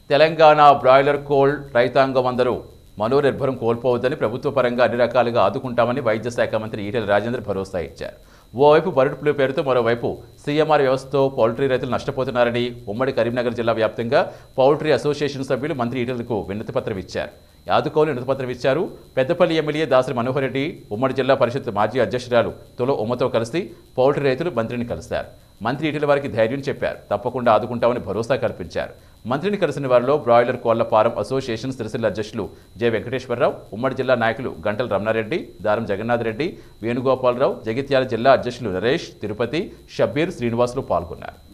Telangana broiler cold రైతాంగం అందరూ మనోనిర్భరం కోల్పోవద్దని ప్రభుత్వ పరంగా అన్ని రకాలుగా ఆదుకుంటామని వైద్య శాఖ మంత్రి ఈటెల రాజేందర్ భరోసా ఇచ్చారు ఓవైపు బర్డ్ ఫ్లూ పేరుతో మరోవైపు సీఎంఆర్ వ్యవస్థతో పౌల్ట్రీ రైతులు నష్టపోతున్నారని ఉమ్మడి కరీంనగర్ జిల్లా వ్యాప్తంగా పౌల్ట్రీ అసోసియేషన్ సభ్యులు మంత్రి ఈటెలకు వినతిపత్రం ఇచ్చారు యాదుకోలు వినతిపత్రం ఇచ్చారు పెద్దపల్లి ఎమ్మెల్యే దాసరి మనోహర్ రెడ్డి ఉమ్మడి జిల్లా పరిషత్ మాజీ అధ్యక్షురాలు తుల ఉమ్మతో కలిసి పౌల్ట్రీ రైతులు మంత్రిని కలిశారు మంత్రి ఈటెల వారికి ధైర్యం చెప్పారు తప్పకుండా ఆదుకుంటామని భరోసా కల్పించారు మంత్రిని కలిసిన వారిలో బ్రాయిలర్ కోళ్ల ఫారం అసోసియేషన్ సిరిసిల్ల అధ్యక్షులు జె వెంకటేశ్వరరావు ఉమ్మడి జిల్లా నాయకులు గంటల రమణారెడ్డి దారం జగన్నాథ్ రెడ్డి వేణుగోపాలరావు జగిత్యాల జిల్లా అధ్యక్షులు నరేష్ తిరుపతి షబ్బీర్ శ్రీనివాసులు పాల్గొన్నారు